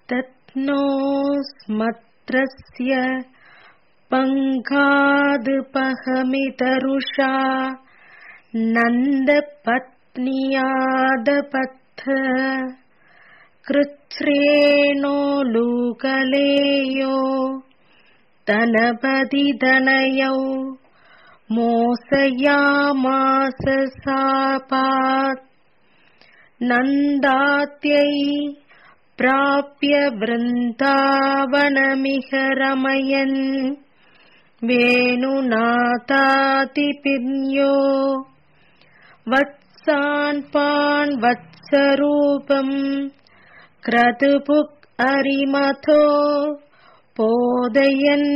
तत्नो स्मत्रस्य पङ्कादुपहमितरुषा नन्दपत्न्यादपत्थ कृच्छ्रेणो लूकलेयो तनपदिदनयौ मोसयामास सापात् नन्दात्यै प्राप्य वृन्दावनमिह रमयन् वेणुनाथातिपिन्यो वत्सान्पान् वत्सरूपम् क्रतुपुक् अरिमथो போதையன்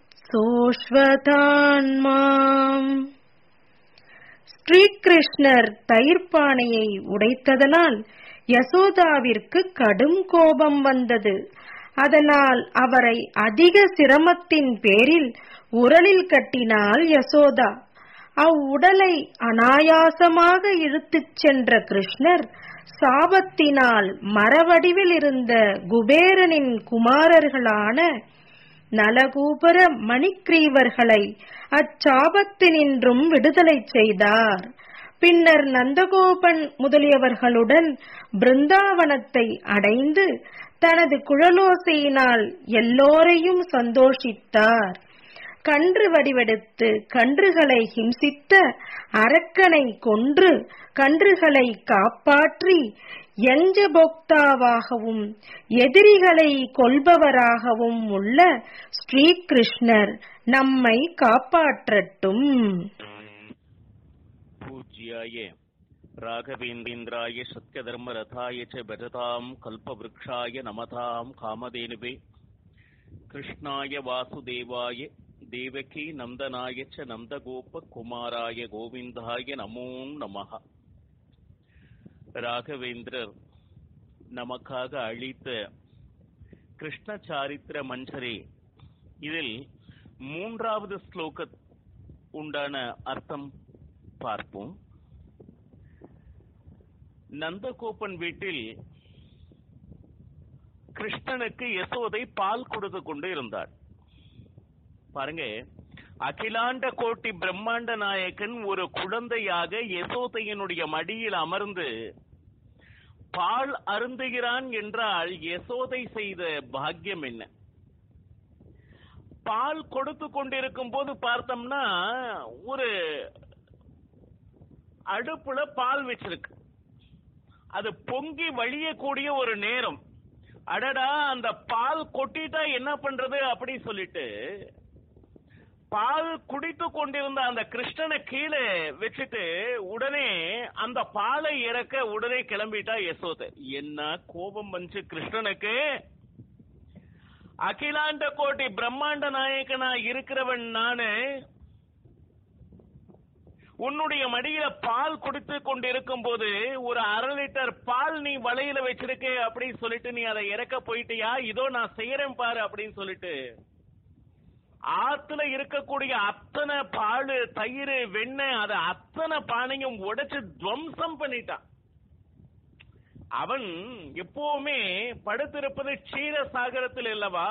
சோஷ்வதான்மாம் ஸ்ரீகிருஷ்ணர் தயிர்பானையை உடைத்ததனால் யசோதாவிற்கு கடும் கோபம் வந்தது அதனால் அவரை அதிக சிரமத்தின் பேரில் உரலில் கட்டினாள் யசோதா அவ்வுடலை அனாயாசமாக இழுத்துச் சென்ற கிருஷ்ணர் சாபத்தினால் மரவடிவில் இருந்த குபேரனின் குமாரர்களான நலகூபர மணிக்ரீவர்களை அச்சாபத்தினின்றும் விடுதலை செய்தார் பின்னர் நந்தகோபன் முதலியவர்களுடன் பிருந்தாவனத்தை அடைந்து தனது குழலோசையினால் எல்லோரையும் சந்தோஷித்தார் கன்று வடிவெடுத்து கன்றுகளை ஹிம்சித்த அரக்கனை கொன்று கன்றுகளை காப்பாற்றி எஞ்சபோக்தாவாகவும் எதிரிகளை கொல்பவராகவும் உள்ள ஸ்ரீகிருஷ்ணர் நம்மை காப்பாற்றட்டும் पूज्याय राघवेन्द्रेन्द्राय सत्यधर्मरथाय च भजताम् कल्पवृक्षाय नमताम् कामधेनुवे कृष्णाय वासुदेवाय देवकी नन्दनाय च नन्दगोपकुमाराय गोविन्दाय नमो நமः ராகவேந்திரர் நமக்காக அளித்த கிருஷ்ண சாரித்திர மஞ்சரே இதில் மூன்றாவது ஸ்லோக உண்டான அர்த்தம் பார்ப்போம் நந்தகோபன் வீட்டில் கிருஷ்ணனுக்கு யசோதை பால் கொடுத்து கொண்டு இருந்தார் பாருங்க அகிலாண்ட கோட்டி பிரம்மாண்ட நாயகன் ஒரு குழந்தையாக யசோதையினுடைய மடியில் அமர்ந்து பால் அருந்துகிறான் என்றால் யசோதை செய்த பாக்கியம் என்ன பால் கொடுத்து கொண்டிருக்கும் போது பார்த்தோம்னா ஒரு அடுப்புல பால் வச்சிருக்கு அது பொங்கி வழியக்கூடிய ஒரு நேரம் அடடா அந்த பால் கொட்டிட்டா என்ன பண்றது அப்படி சொல்லிட்டு பால் குடித்து கொண்டிருந்த அந்த கிருஷ்ணனை கீழே வச்சுட்டு உடனே அந்த பாலை இறக்க உடனே கிளம்பிட்டா யசோதை என்ன கோபம் வந்துச்சு கிருஷ்ணனுக்கு அகிலாண்ட கோட்டி பிரம்மாண்ட நாயகனா இருக்கிறவன் நானு உன்னுடைய மடியில பால் குடித்து கொண்டிருக்கும் போது ஒரு அரை லிட்டர் பால் நீ வலையில வச்சிருக்க அப்படின்னு சொல்லிட்டு நீ அதை இறக்க போயிட்டியா இதோ நான் செய்யறேன் பாரு அப்படின்னு சொல்லிட்டு ஆத்துல இருக்கக்கூடிய அத்தனை பால் தயிர் வெண்ணெய் அதை அத்தனை பானையும் உடைச்சு துவம்சம் பண்ணிட்டான் அவன் எப்பவுமே படுத்திருப்பது க்ஷீர சாகரத்தில் அல்லவா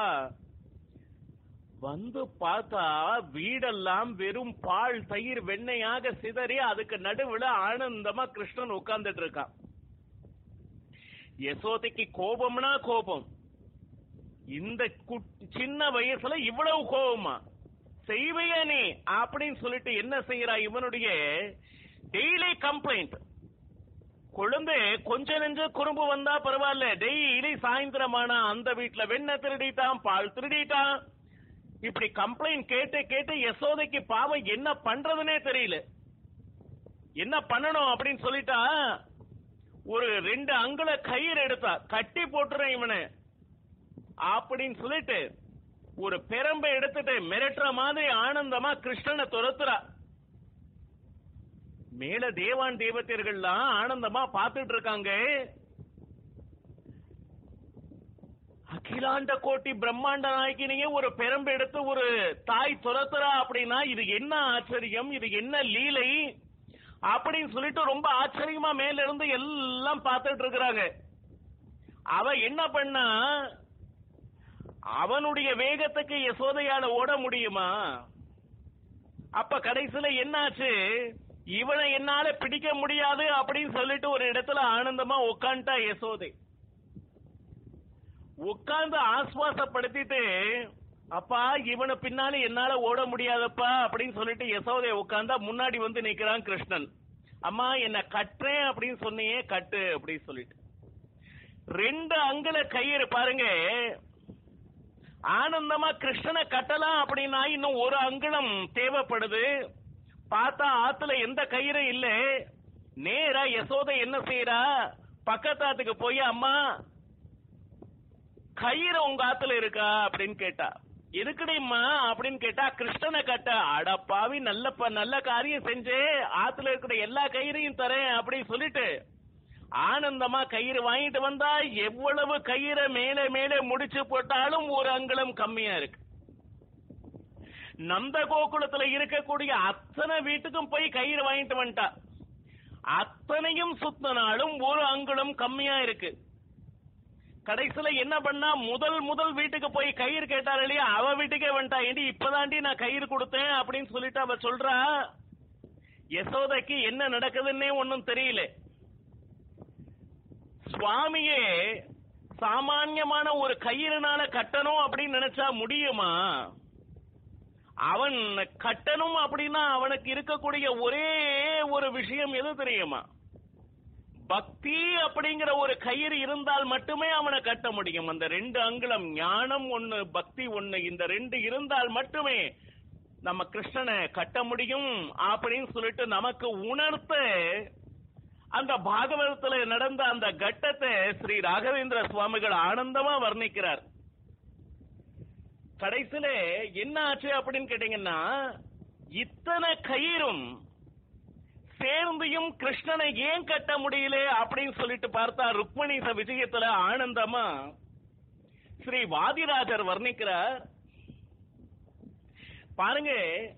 வந்து பார்த்தா வீடெல்லாம் வெறும் பால் தயிர் வெண்ணையாக சிதறி அதுக்கு நடுவுல ஆனந்தமா கிருஷ்ணன் உட்கார்ந்துட்டு இருக்கான் யசோதைக்கு கோபம்னா கோபம் இந்த குட்- சின்ன வயசுல இவ்வளவு கோபமா செய்வையா நீ அப்படின்னு சொல்லிட்டு என்ன செய்யறா இவனுடைய டெய்லி கம்ப்ளைண்ட் குழந்தை கொஞ்ச நெஞ்ச குறும்பு வந்தா பரவாயில்ல டெய்லி சாயந்தரமானா அந்த வீட்டுல வெண்ணெய் திருடிட்டான் பால் திருடிட்டான் இப்படி கம்ப்ளைண்ட் கேட்டு கேட்டு யசோதைக்கு பாவம் என்ன பண்றதுனே தெரியல என்ன பண்ணணும் அப்படின்னு சொல்லிட்டா ஒரு ரெண்டு அங்குல கயிறு எடுத்தா கட்டி போட்டுறேன் இவனை அப்படின்னு சொல்லிட்டு ஒரு பெரம்பை எடுத்துட்டு மிரட்டுற மாதிரி ஆனந்தமா கிருஷ்ணனை துரத்துறா மேல தேவான் தேவதையர்கள்லாம் ஆனந்தமா பார்த்துட்டு இருக்காங்க அகிலாண்ட கோட்டி பிரம்மாண்ட நாயகினையே ஒரு பெரம்பு எடுத்து ஒரு தாய் துரத்துறா அப்படின்னா இது என்ன ஆச்சரியம் இது என்ன லீலை அப்படின்னு சொல்லிட்டு ரொம்ப ஆச்சரியமா மேல இருந்து எல்லாம் பார்த்துட்டு இருக்கிறாங்க அவ என்ன பண்ணா அவனுடைய வேகத்துக்கு யசோதையால ஓட முடியுமா அப்ப கடைசியில என்னாச்சு இவனை என்னால பிடிக்க முடியாது அப்படின்னு சொல்லிட்டு ஒரு இடத்துல ஆனந்தமா உட்காந்துட்டா யசோதை உட்கார்ந்து ஆஸ்வாசப்படுத்திட்டு அப்பா இவனை பின்னால என்னால ஓட முடியாதப்பா அப்படின்னு சொல்லிட்டு யசோதை உட்கார்ந்தா முன்னாடி வந்து நிக்கிறான் கிருஷ்ணன் அம்மா என்ன கட்டுறேன் அப்படின்னு சொன்னியே கட்டு அப்படின்னு சொல்லிட்டு ரெண்டு அங்குல கயிறு பாருங்க ஆனந்தமா கிருஷ்ணனை கட்டலாம் அப்படின்னா இன்னும் ஒரு அங்குலம் தேவைப்படுது பார்த்தா ஆத்துல எந்த கயிறும் இல்ல நேரா யசோதை என்ன செய்யறா பக்கத்தாத்துக்கு போய் அம்மா கயிறு உங்க ஆத்துல இருக்கா அப்படின்னு கேட்டா எதுக்குடிம்மா அப்படின்னு கேட்டா கிருஷ்ணனை கட்ட அடப்பாவி நல்ல ப- நல்ல காரியம் செஞ்சு ஆத்துல இருக்கிற எல்லா கயிறையும் தரேன் அப்படின்னு சொல்லிட்டு ஆனந்தமா கயிறு வாங்கிட்டு வந்தா எவ்வளவு கயிறை மேலே மேலே முடிச்சு போட்டாலும் ஒரு அங்குலம் கம்மியா இருக்கு நந்த கோகுலத்துல இருக்கக்கூடிய அத்தனை வீட்டுக்கும் போய் கயிறு வாங்கிட்டு வந்துட்டா அத்தனையும் சுத்தினாலும் ஒரு அங்குலம் கம்மியா இருக்கு கடைசியில என்ன பண்ணா முதல் முதல் வீட்டுக்கு போய் கயிறு கேட்டார் இல்லையா அவ வீட்டுக்கே வந்துட்டா ஏண்டி இப்பதாண்டி நான் கயிறு கொடுத்தேன் அப்படின்னு சொல்லிட்டு அவ சொல்றா யசோதைக்கு என்ன நடக்குதுன்னே ஒன்னும் தெரியல சுவாமியே சாமான்யமான ஒரு கயிறுனால கட்டணும் அப்படின்னு நினைச்சா முடியுமா அவன் கட்டணும் அப்படின்னா அவனுக்கு இருக்கக்கூடிய ஒரே ஒரு விஷயம் எது தெரியுமா பக்தி அப்படிங்கிற ஒரு கயிறு இருந்தால் மட்டுமே அவனை கட்ட முடியும் அந்த ரெண்டு அங்குலம் ஞானம் ஒண்ணு பக்தி ஒண்ணு இந்த ரெண்டு இருந்தால் மட்டுமே நம்ம கிருஷ்ணனை கட்ட முடியும் அப்படின்னு சொல்லிட்டு நமக்கு உணர்த்த அந்த பாகவதத்துல நடந்த அந்த கட்டத்தை ஸ்ரீ ராகவேந்திர சுவாமிகள் ஆனந்தமா வர்ணிக்கிறார் கடைசியில என்ன ஆச்சு அப்படின்னு கேட்டீங்கன்னா இத்தனை கயிறும் சேர்ந்தியும் கிருஷ்ணனை ஏன் கட்ட முடியல அப்படின்னு சொல்லிட்டு பார்த்தா ருக்மணி ச விஜயத்துல ஆனந்தமா ஸ்ரீ வாதிராஜர் வர்ணிக்கிறார் பாருங்க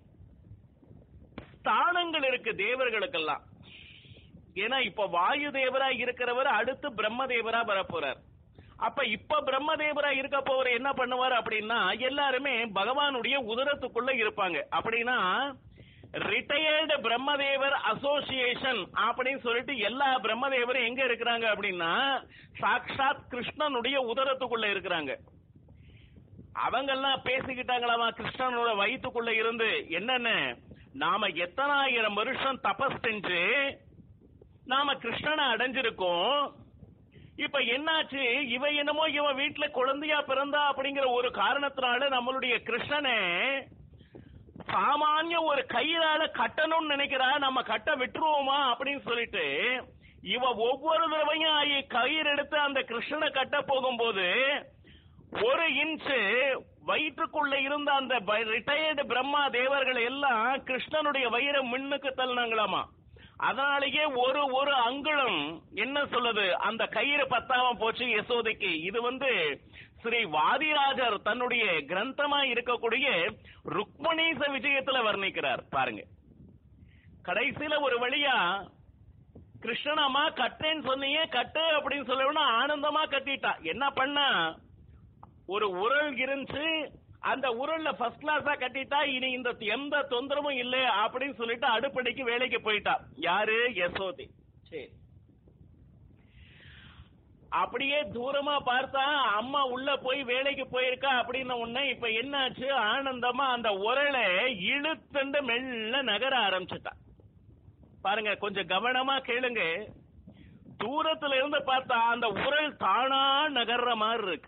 ஸ்தானங்கள் இருக்கு தேவர்களுக்கெல்லாம் ஏன்னா இப்ப வாயு தேவரா இருக்கிறவர் அடுத்து பிரம்மதேவரா வரப்போறார் அப்ப இப்ப பிரம்மதேவரா இருக்க போவர் என்ன பண்ணுவார் அப்படின்னா எல்லாருமே பகவானுடைய உதரத்துக்குள்ள இருப்பாங்க அப்படின்னா ரிட்டையர்டு பிரம்மதேவர் அசோசியேஷன் அப்படின்னு சொல்லிட்டு எல்லா பிரம்மதேவரும் எங்க இருக்கிறாங்க அப்படின்னா சாக்ஷாத் கிருஷ்ணனுடைய உதரத்துக்குள்ள இருக்கிறாங்க அவங்கெல்லாம் பேசிக்கிட்டாங்களாமா கிருஷ்ணனோட வயிற்றுக்குள்ள இருந்து என்னென்ன நாம எத்தனாயிரம் வருஷம் தபஸ் செஞ்சு நாம கிருஷ்ணனை அடைஞ்சிருக்கோம் இப்ப என்னாச்சு இவ என்னமோ இவ வீட்டுல குழந்தையா பிறந்தா அப்படிங்கிற ஒரு காரணத்தினால நம்மளுடைய கிருஷ்ணனை சாமானிய ஒரு கயிறால கட்டணும்னு நினைக்கிறா நம்ம கட்ட விட்டுருவோமா அப்படின்னு சொல்லிட்டு இவ ஒவ்வொரு தடவையும் ஐ- கயிறு எடுத்து அந்த கிருஷ்ணனை கட்ட போகும்போது ஒரு இன்ச்சு வயிற்றுக்குள்ள இருந்த அந்த ரிட்டையர்டு பிரம்மா தேவர்கள் எல்லாம் கிருஷ்ணனுடைய வயிறை முன்னுக்கு தள்ளினாங்களாமா அதனாலேயே ஒரு ஒரு அங்குலம் என்ன சொல்லுது அந்த கயிறு பத்தாம போச்சு யசோதைக்கு இது வந்து ஸ்ரீ வாதிராஜர் தன்னுடைய கிரந்தமா இருக்கக்கூடிய ருக்மணீச விஜயத்துல வர்ணிக்கிறார் பாருங்க கடைசியில ஒரு வழியா கிருஷ்ணனம்மா கட்டேன்னு சொன்னீங்க கட்டு அப்படின்னு சொல்லணும்னா ஆனந்தமா கட்டிட்டா என்ன பண்ணா ஒரு உரல் இருந்துச்சு அந்த உரல்ல ஃபர்ஸ்ட் கிளாஸா கட்டிட்டா இனி இந்த எந்த தொந்தரவும் இல்ல அப்படின்னு சொல்லிட்டு அடுப்படிக்கு வேலைக்கு போயிட்டா யாரு யசோதி சரி அப்படியே தூரமா பார்த்தா அம்மா உள்ள போய் வேலைக்கு போயிருக்கா அப்படின்னு உடனே இப்ப என்னாச்சு ஆனந்தமா அந்த உரலை இழுத்துண்டு மெல்ல நகர ஆரம்பிச்சுட்டா பாருங்க கொஞ்சம் கவனமா கேளுங்க தூரத்துல இருந்து பார்த்தா அந்த உரல் தானா நகர்ற மாதிரி இருக்கு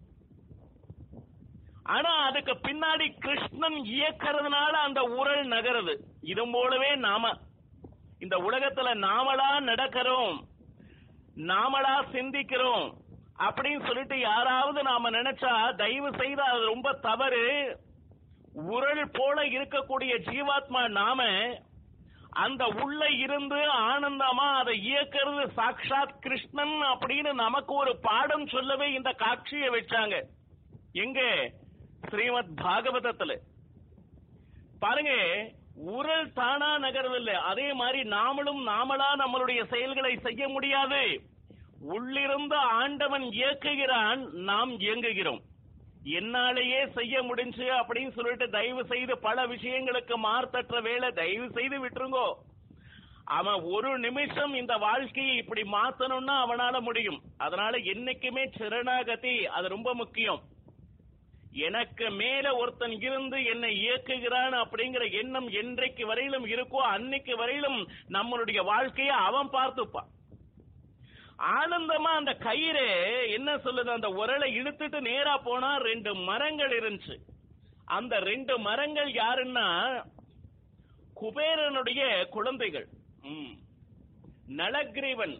ஆனா அதுக்கு பின்னாடி கிருஷ்ணன் இயக்கிறதுனால அந்த உரல் நகருது இது போலவே நாம இந்த உலகத்துல நாமளா நடக்கிறோம் நாமளா சிந்திக்கிறோம் அப்படின்னு சொல்லிட்டு யாராவது நாம நினைச்சா தயவு செய்து அது ரொம்ப தவறு உரல் போல இருக்கக்கூடிய ஜீவாத்மா நாம அந்த உள்ள இருந்து ஆனந்தமா அதை இயக்கிறது சாக்ஷாத் கிருஷ்ணன் அப்படின்னு நமக்கு ஒரு பாடம் சொல்லவே இந்த காட்சியை வச்சாங்க எங்க ஸ்ரீமத் பாகவதத்துல பாருங்க உரல் தானா நகரவில்லை அதே மாதிரி நாமளும் நாமளா நம்மளுடைய செயல்களை செய்ய முடியாது உள்ளிருந்து ஆண்டவன் இயக்குகிறான் நாம் இயங்குகிறோம் என்னாலேயே செய்ய முடிஞ்சு அப்படின்னு சொல்லிட்டு தயவு செய்து பல விஷயங்களுக்கு மார்த்தற்ற வேலை தயவு செய்து விட்டுருங்கோ அவன் ஒரு நிமிஷம் இந்த வாழ்க்கையை இப்படி மாத்தணும்னா அவனால முடியும் அதனால என்னைக்குமே சரணாகதி அது ரொம்ப முக்கியம் எனக்கு மேல ஒருத்தன் இருந்து என்னை இயக்குகிறான் அப்படிங்கிற எண்ணம் என்றைக்கு வரையிலும் இருக்கோ அன்னைக்கு வரையிலும் நம்மளுடைய வாழ்க்கையை அவன் பார்த்துப்பான் ஆனந்தமா அந்த கயிறு என்ன சொல்லுது அந்த உரலை இழுத்துட்டு நேரா போனா ரெண்டு மரங்கள் இருந்துச்சு அந்த ரெண்டு மரங்கள் யாருன்னா குபேரனுடைய குழந்தைகள் ம். நலக்ரீவன்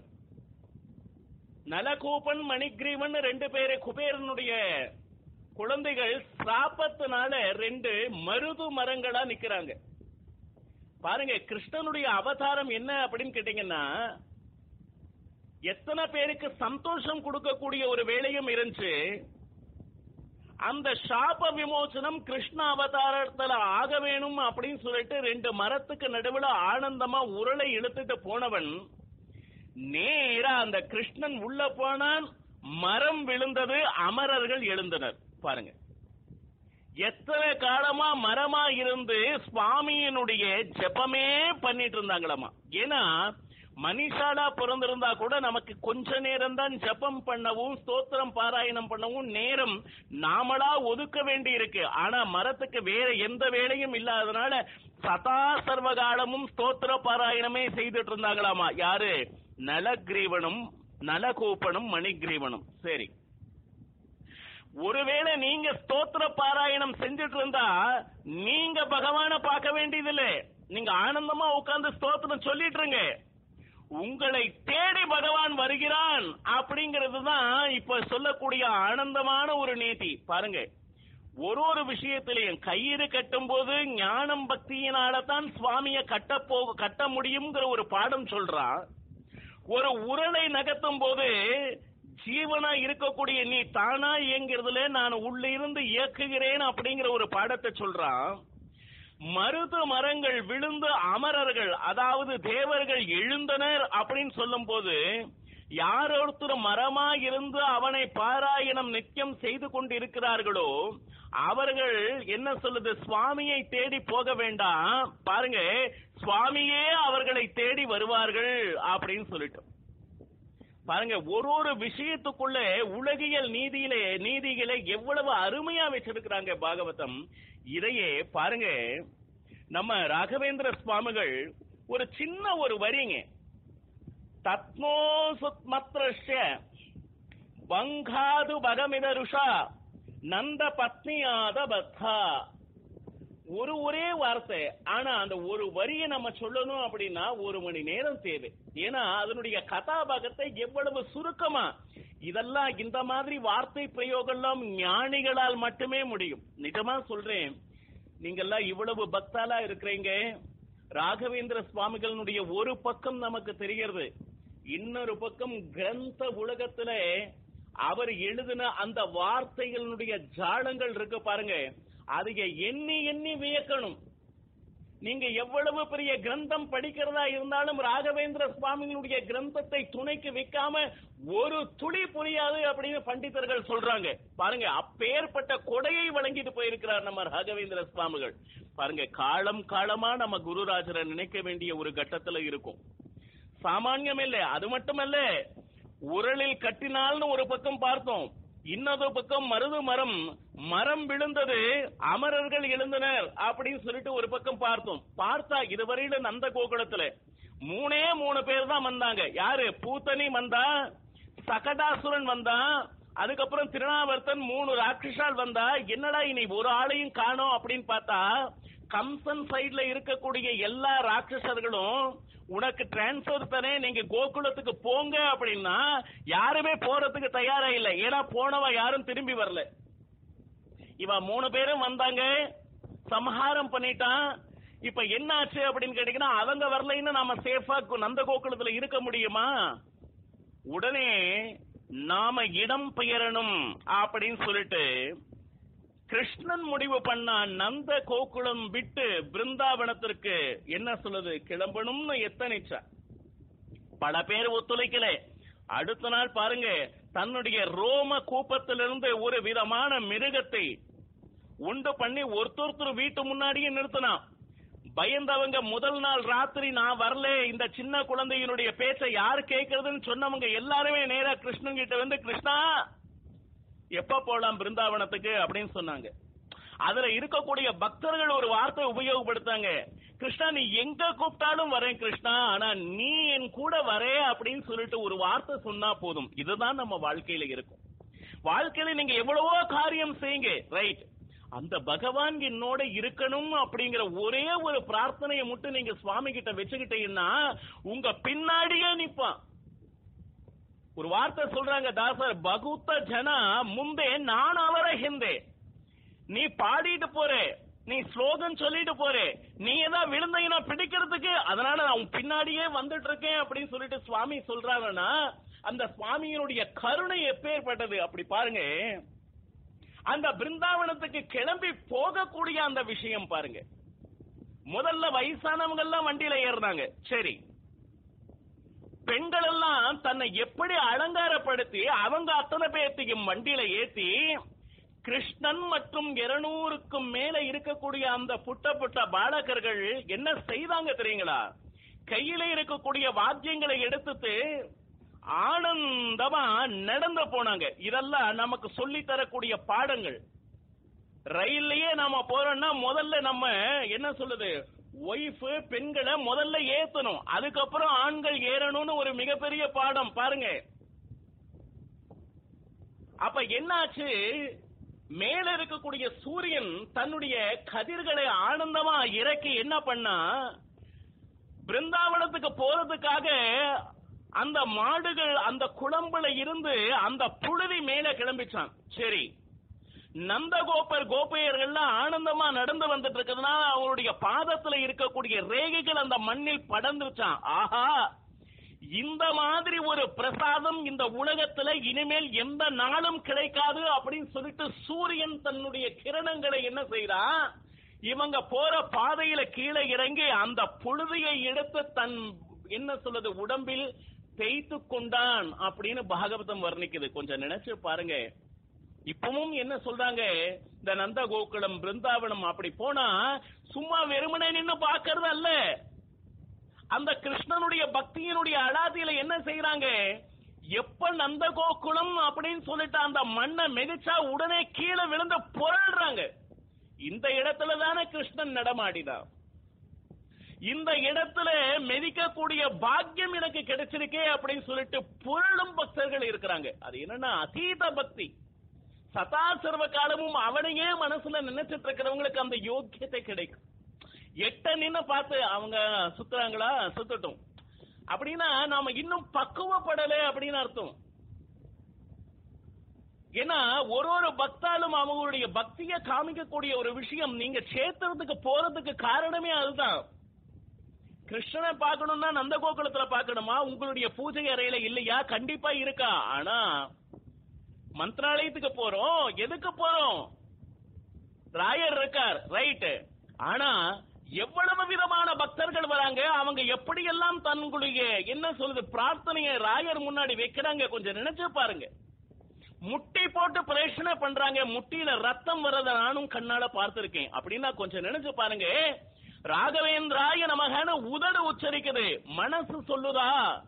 நலகூபன் மணிக்ரீவன் ரெண்டு பேரு குபேரனுடைய குழந்தைகள் சாபத்தினால ரெண்டு மருது மரங்களா நிக்கிறாங்க பாருங்க கிருஷ்ணனுடைய அவதாரம் என்ன அப்படின்னு கேட்டீங்கன்னா எத்தனை பேருக்கு சந்தோஷம் கொடுக்கக்கூடிய ஒரு வேலையும் இருந்துச்சு அந்த சாப விமோசனம் கிருஷ்ண அவதாரத்துல ஆக வேணும் அப்படின்னு சொல்லிட்டு ரெண்டு மரத்துக்கு நடுவுல ஆனந்தமா உருளை இழுத்துட்டு போனவன் நேரா அந்த கிருஷ்ணன் உள்ள போனான் மரம் விழுந்தது அமரர்கள் எழுந்தனர் பாருங்க எத்தனை காலமா மரமா இருந்து சுவாமியினுடைய ஜெபமே பண்ணிட்டு இருந்தாங்களாமா ஏன்னா மனிஷாலா பிறந்திருந்தா கூட நமக்கு கொஞ்ச நேரம் தான் ஜெபம் பண்ணவும் ஸ்தோத்திரம் பாராயணம் பண்ணவும் நேரம் நாமளா ஒதுக்க வேண்டி இருக்கு ஆனா மரத்துக்கு வேற எந்த வேலையும் இல்லாதனால சதா சர்வ காலமும் ஸ்தோத்திர பாராயணமே செய்துட்டு இருந்தாங்களாமா யாரு நலகிரீவனும் நலகூப்பனும் மணிகிரீவனும் சரி ஒருவேளை நீங்க ஸ்தோத்திர பாராயணம் செஞ்சுட்டு இருந்தா நீங்க பகவான பார்க்க வேண்டியதில்லை நீங்க ஆனந்தமா உட்கார்ந்து ஸ்தோத்திரம் சொல்லிட்டு இருங்க உங்களை தேடி பகவான் வருகிறான் அப்படிங்கிறது தான் இப்ப சொல்லக்கூடிய ஆனந்தமான ஒரு நீதி பாருங்க ஒரு ஒரு விஷயத்திலையும் கயிறு கட்டும் போது ஞானம் பக்தியினால தான் சுவாமிய கட்ட போ கட்ட முடியுங்கிற ஒரு பாடம் சொல்றான் ஒரு உருளை நகர்த்தும் போது ஜீவனா இருக்கக்கூடிய நீ தானா இயங்கிறதுல நான் உள்ள இருந்து இயக்குகிறேன் அப்படிங்கிற ஒரு பாடத்தை சொல்றான் மருது மரங்கள் விழுந்து அமரர்கள் அதாவது தேவர்கள் எழுந்தனர் அப்படின்னு சொல்லும் போது யார் ஒருத்தர் மரமா இருந்து அவனை பாராயணம் நித்தியம் செய்து கொண்டிருக்கிறார்களோ அவர்கள் என்ன சொல்லுது சுவாமியை தேடி போக வேண்டாம் பாருங்க சுவாமியே அவர்களை தேடி வருவார்கள் அப்படின்னு சொல்லிட்டு பாருங்க ஒரு ஒரு விஷயத்துக்குள்ள உலகியல் நீதியிலே நீதிகளை எவ்வளவு அருமையா வச்சிருக்கிறாங்க பாகவதம் இதையே பாருங்க நம்ம ராகவேந்திர சுவாமிகள் ஒரு சின்ன ஒரு வரிங்க தத்மோ சுத்மத்ரஷ்ய வங்காது பகமிதருஷா நந்த பத்னியாத பத்தா ஒரு ஒரே வார்த்தை ஆனா அந்த ஒரு வரியை நம்ம சொல்லணும் அப்படின்னா ஒரு மணி நேரம் தேவை ஏன்னா அதனுடைய கதாபாகத்தை எவ்வளவு சுருக்கமா இதெல்லாம் இந்த மாதிரி வார்த்தை பிரயோகம்லாம் ஞானிகளால் மட்டுமே முடியும் நிஜமா சொல்றேன் நீங்கெல்லாம் இவ்வளவு பக்தாலா இருக்கிறீங்க ராகவேந்திர சுவாமிகளுடைய ஒரு பக்கம் நமக்கு தெரிகிறது இன்னொரு பக்கம் கிரந்த உலகத்துல அவர் எழுதின அந்த வார்த்தைகளுடைய ஜாலங்கள் இருக்கு பாருங்க அதைய எண்ணி எண்ணி வியக்கணும் நீங்க எவ்வளவு பெரிய கிரந்தம் படிக்கிறதா இருந்தாலும் ராகவேந்திர சுவாமிகளுடைய கிரந்தத்தை துணைக்கு வைக்காம ஒரு துளி புரியாது அப்படின்னு பண்டிதர்கள் சொல்றாங்க பாருங்க அப்பேற்பட்ட கொடையை வழங்கிட்டு போயிருக்கிறார் நம்ம ராகவேந்திர சுவாமிகள் பாருங்க காலம் காலமா நம்ம குருராஜரை நினைக்க வேண்டிய ஒரு கட்டத்துல இருக்கும் சாமான்யம் இல்ல அது மட்டுமல்ல உரலில் கட்டினால்னு ஒரு பக்கம் பார்த்தோம் இன்னொரு பக்கம் மருது மரம் மரம் விழுந்தது அமரர்கள் எழுந்தனர் அப்படின்னு சொல்லிட்டு ஒரு பக்கம் பார்த்தோம் பார்த்தா இதுவரையில நந்த கோகுலத்துல மூணே மூணு பேர் தான் வந்தாங்க யாரு பூத்தனி வந்தா சகடாசுரன் வந்தான் அதுக்கப்புறம் திருநாவர்த்தன் மூணு ராட்சசால் வந்தா என்னடா இனி ஒரு ஆளையும் காணோம் அப்படின்னு பார்த்தா கம்சன் சைடுல இருக்கக்கூடிய எல்லா ராட்சசர்களும் உனக்கு டிரான்ஸ்பர் தானே நீங்க கோகுலத்துக்கு போங்க அப்படின்னா யாருமே போறதுக்கு தயாரா இல்லை ஏன்னா போனவ யாரும் திரும்பி வரல இவ மூணு பேரும் வந்தாங்க சம்ஹாரம் பண்ணிட்டான் இப்ப என்ன ஆச்சு அப்படின்னு கேட்டீங்கன்னா அவங்க வரலைன்னு நாம சேஃபா நந்த கோகுலத்துல இருக்க முடியுமா உடனே நாம இடம் பெயரணும் அப்படின்னு சொல்லிட்டு கிருஷ்ணன் முடிவு பண்ணா நந்த கோகுலம் விட்டு பிருந்தாவனத்திற்கு என்ன சொல்லுது கிளம்பணும்னு எத்தனைச்சா பல பேர் ஒத்துழைக்கல அடுத்த நாள் பாருங்க தன்னுடைய ரோம கூப்பத்திலிருந்து ஒரு விதமான மிருகத்தை உண்டு பண்ணி ஒருத்தொருத்தர் வீட்டு முன்னாடியே நிறுத்தினான் பயந்தவங்க முதல் நாள் ராத்திரி நான் வரல இந்த சின்ன குழந்தையினுடைய பேச்சை யார் கேட்கறதுன்னு சொன்னவங்க எல்லாருமே நேரா கிருஷ்ணன் கிட்ட வந்து கிருஷ்ணா எப்ப போலாம் பிருந்தாவனத்துக்கு அப்படின்னு சொன்னாங்க அதுல இருக்கக்கூடிய பக்தர்கள் ஒரு வார்த்தை உபயோகப்படுத்தாங்க கிருஷ்ணா நீ எங்க கூப்பிட்டாலும் வரேன் கிருஷ்ணா ஆனா நீ என் கூட வரே அப்படின்னு சொல்லிட்டு ஒரு வார்த்தை சொன்னா போதும் இதுதான் நம்ம வாழ்க்கையில இருக்கும் வாழ்க்கையில நீங்க எவ்வளவோ காரியம் செய்யுங்க ரைட் அந்த பகவான் என்னோட இருக்கணும் அப்படிங்கிற ஒரே ஒரு பிரார்த்தனையை மட்டும் நீங்க சுவாமி கிட்ட வச்சுக்கிட்டீங்கன்னா உங்க பின்னாடியே நிப்பான் ஒரு வார்த்தை சொல்றாங்க தாசர் பகுத்த ஜன முந்தே நான் அவர ஹிந்தே நீ பாடிட்டு போற நீ ஸ்லோகன் சொல்லிட்டு போற நீ ஏதாவது விழுந்தீங்கன்னா பிடிக்கிறதுக்கு அதனால நான் உன் பின்னாடியே வந்துட்டு இருக்கேன் அப்படின்னு சொல்லிட்டு சுவாமி சொல்றாங்கன்னா அந்த சுவாமியினுடைய கருணை எப்பேற்பட்டது அப்படி பாருங்க அந்த பிருந்தாவனத்துக்கு கிளம்பி போகக்கூடிய அந்த விஷயம் பாருங்க முதல்ல வயசானவங்க எல்லாம் வண்டியில ஏறினாங்க சரி பெண்கள் எல்லாம் தன்னை எப்படி அலங்காரப்படுத்தி அவங்க அத்தனை பேர்த்தையும் வண்டியில ஏத்தி கிருஷ்ணன் மற்றும் இருநூறுக்கும் மேல இருக்கக்கூடிய அந்த புட்ட புட்ட பாலகர்கள் என்ன செய்தாங்க தெரியுங்களா கையில இருக்கக்கூடிய வாத்தியங்களை எடுத்துட்டு ஆனந்தமா நடந்து போனாங்க இதெல்லாம் நமக்கு சொல்லி தரக்கூடிய பாடங்கள் ரயில்லயே நாம போறோம்னா முதல்ல நம்ம என்ன சொல்லுது ஒய்ஃப் பெண்களை முதல்ல ஏத்தணும் அதுக்கப்புறம் ஆண்கள் ஏறணும்னு ஒரு மிகப்பெரிய பாடம் பாருங்க அப்ப என்னாச்சு மேல இருக்கக்கூடிய சூரியன் தன்னுடைய கதிர்களை ஆனந்தமா இறக்கி என்ன பண்ணா பிருந்தாவனத்துக்கு போறதுக்காக அந்த மாடுகள் அந்த குழம்புல இருந்து அந்த புழுதி மேல கிளம்பிச்சான் சரி நந்தகோபர் கோபையர்கள்லாம் ஆனந்தமா நடந்து வந்துட்டு இருக்கிறதுனா அவருடைய பாதத்துல இருக்கக்கூடிய ரேகைகள் அந்த மண்ணில் படர்ந்துச்சான் ஆஹா இந்த மாதிரி ஒரு பிரசாதம் இந்த உலகத்துல இனிமேல் எந்த நாளும் கிடைக்காது அப்படின்னு சொல்லிட்டு சூரியன் தன்னுடைய கிரணங்களை என்ன செய்யறான் இவங்க போற பாதையில கீழே இறங்கி அந்த புழுதியை எடுத்து தன் என்ன சொல்றது உடம்பில் தேய்த்து கொண்டான் அப்படின்னு பாகவதம் வர்ணிக்குது கொஞ்சம் நினைச்சு பாருங்க இப்பவும் என்ன சொல்றாங்க இந்த நந்த கோகுலம் பிருந்தாவனம் அப்படி போனா சும்மா வெறுமனே நின்னு பாக்குறது அல்ல அந்த கிருஷ்ணனுடைய பக்தியினுடைய அடாதியில என்ன செய்யறாங்க எப்ப நந்த கோகுலம் அப்படின்னு சொல்லிட்டு அந்த மண்ணை மிதிச்சா உடனே கீழே விழுந்து புரள்றாங்க இந்த இடத்துல தானே கிருஷ்ணன் நடமாடினான் இந்த இடத்துல மெதிக்கக்கூடிய பாக்கியம் எனக்கு கிடைச்சிருக்கே அப்படின்னு சொல்லிட்டு புரளும் பக்தர்கள் இருக்கிறாங்க அது என்னன்னா அதீத பக்தி சதா சர்வ காலமும் அவனையே மனசுல நினைச்சிட்டு இருக்கிறவங்களுக்கு அந்த யோக்கியத்தை கிடைக்கும் எட்ட நின்னு பார்த்து அவங்க சுத்துறாங்களா சுத்தட்டும் அப்படின்னா நாம இன்னும் பக்குவப்படல அப்படின்னு அர்த்தம் ஏன்னா ஒரு ஒரு பக்தாலும் அவங்களுடைய பக்தியை காமிக்கக்கூடிய ஒரு விஷயம் நீங்க சேத்திரத்துக்கு போறதுக்கு காரணமே அதுதான் கிருஷ்ணனை பார்க்கணும்னா நந்த கோகுலத்துல பார்க்கணுமா உங்களுடைய பூஜை அறையில இல்லையா கண்டிப்பா இருக்கா ஆனா மந்திராலயத்துக்கு போறோம் எதுக்கு போறோம் ராயர் இருக்கார் ரைட் ஆனா எவ்வளவு விதமான பக்தர்கள் வராங்க அவங்க எப்படி எல்லாம் தங்களுடைய என்ன சொல்லுது பிரார்த்தனையை ராயர் முன்னாடி வைக்கிறாங்க கொஞ்சம் நினைச்சு பாருங்க முட்டி போட்டு பிரேஷனை பண்றாங்க முட்டியில ரத்தம் வர்றத நானும் கண்ணால பார்த்திருக்கேன் அப்படின்னா கொஞ்சம் நினைச்சு பாருங்க ராகவேந்திராய நமகன உதடு உச்சரிக்குது மனசு சொல்லுதா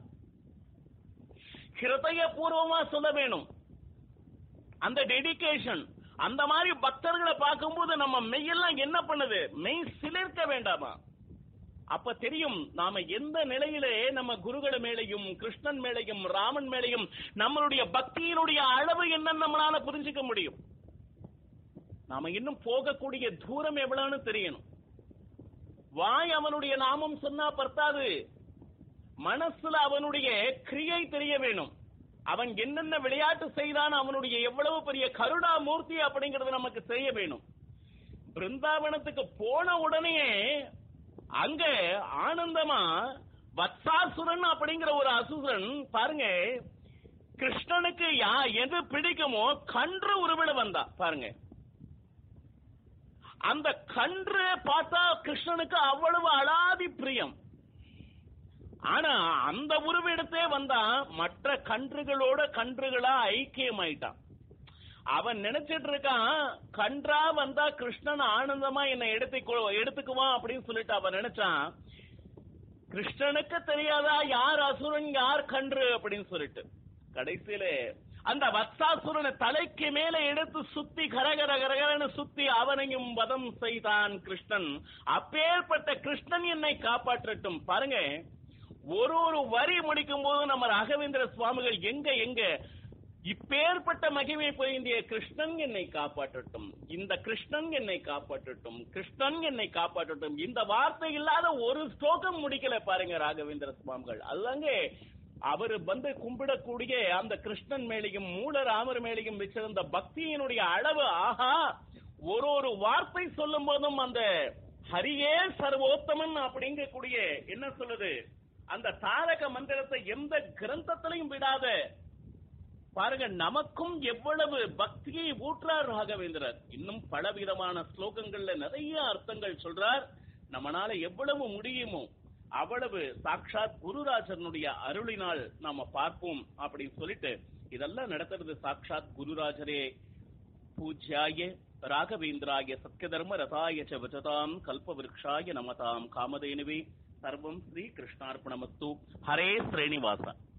ஹிருதய பூர்வமா சொல்ல வேணும் அந்த டெடிகேஷன் அந்த மாதிரி பக்தர்களை பார்க்கும்போது நம்ம மெய்யெல்லாம் என்ன பண்ணுது மெய் சிலிர்க்க வேண்டாமா அப்ப தெரியும் நாம எந்த நிலையிலே நம்ம குருಗಳ மேலையும் கிருஷ்ணன் மேலையும் ராமன் மேலையும் நம்மளுடைய பக்தியினுடைய அளவு என்னன்னு நம்மளால புரிஞ்சுக்க முடியும் நாம இன்னும் போகக்கூடிய தூரம் எவ்வளவுன்னு தெரியணும் வாய் அவனுடைய நாமம் சொன்னா பர்த்தாது மனசுல அவனுடைய கிரியை தெரிய வேணும் அவன் என்னென்ன விளையாட்டு செய்தான் அவனுடைய எவ்வளவு பெரிய கருணா மூர்த்தி அப்படிங்கறது நமக்கு தெரிய வேணும் பிருந்தாவனத்துக்கு போன உடனே அங்க ஆனந்தமா வத்சாசுரன் அப்படிங்கிற ஒரு அசுரன் பாருங்க கிருஷ்ணனுக்கு யா எது பிடிக்குமோ கன்று உருவிட வந்தா பாருங்க அந்த கன்று பார்த்தா கிருஷ்ணனுக்கு அவ்வளவு அலாதி பிரியம் ஆனா அந்த உருவெடுத்தே வந்தா மற்ற கன்றுகளோட கன்றுகளா ஐக்கியமாயிட்டான் அவன் நினைச்சிட்டு இருக்கான் கன்றா வந்தா கிருஷ்ணன் ஆனந்தமா என்னை எடுத்துக்கோ எடுத்துக்குவான் அப்படின்னு சொல்லிட்டு அவன் நினைச்சான் கிருஷ்ணனுக்கு தெரியாதா யார் அசுரன் யார் கன்று அப்படின்னு சொல்லிட்டு கடைசியில அந்த வத்சாசுரனை தலைக்கு மேல எடுத்து சுத்தி கரகர கரகரன்னு சுத்தி அவனையும் வதம் செய்தான் கிருஷ்ணன் அப்பேற்பட்ட கிருஷ்ணன் என்னை காப்பாற்றட்டும் பாருங்க ஒரு ஒரு வரி முடிக்கும் போது நம்ம ராகவேந்திர சுவாமிகள் எங்க எங்க இப்பேற்பட்ட மகிமை பொருந்திய கிருஷ்ணன் என்னை காப்பாற்றட்டும் இந்த கிருஷ்ணன் என்னை காப்பாற்றட்டும் கிருஷ்ணன் என்னை காப்பாற்றட்டும் இந்த வார்த்தை இல்லாத ஒரு ஸ்லோகம் முடிக்கல பாருங்க ராகவேந்திர சுவாமிகள் அதுதாங்க அவர் வந்து கும்பிடக்கூடிய அந்த கிருஷ்ணன் மேலையும் மூல ராமர் மேலையும் வச்சிருந்த பக்தியினுடைய அளவு ஆஹா ஒரு ஒரு வார்த்தை சொல்லும் போதும் அந்த ஹரியே சர்வோத்தமன் அப்படிங்கக்கூடிய என்ன சொல்லுது அந்த தாரக மந்திரத்தை எந்த கிரந்தத்திலையும் விடாத பாருங்க நமக்கும் எவ்வளவு பக்தியை ஊற்றார் ராகவேந்திரர் இன்னும் பலவிதமான ஸ்லோகங்கள்ல நிறைய அர்த்தங்கள் சொல்றார் நம்மனால எவ்வளவு முடியுமோ அவ்வளவு சாட்சாத் குருராஜனுடைய அருளினால் நாம பார்ப்போம் அப்படின்னு சொல்லிட்டு இதெல்லாம் நடத்துறது சாட்சாத் குருராஜரே பூஜ்யாய ராகவேந்திராய சத்யதர்ம ரதாய ச வஜதாம் கல்பவிருக்ஷாய நமதாம் காமதேனுவே சர்வம் ஸ்ரீ கிருஷ்ணார்ப்பணமஸ்து ஹரே ஸ்ரீனிவாசா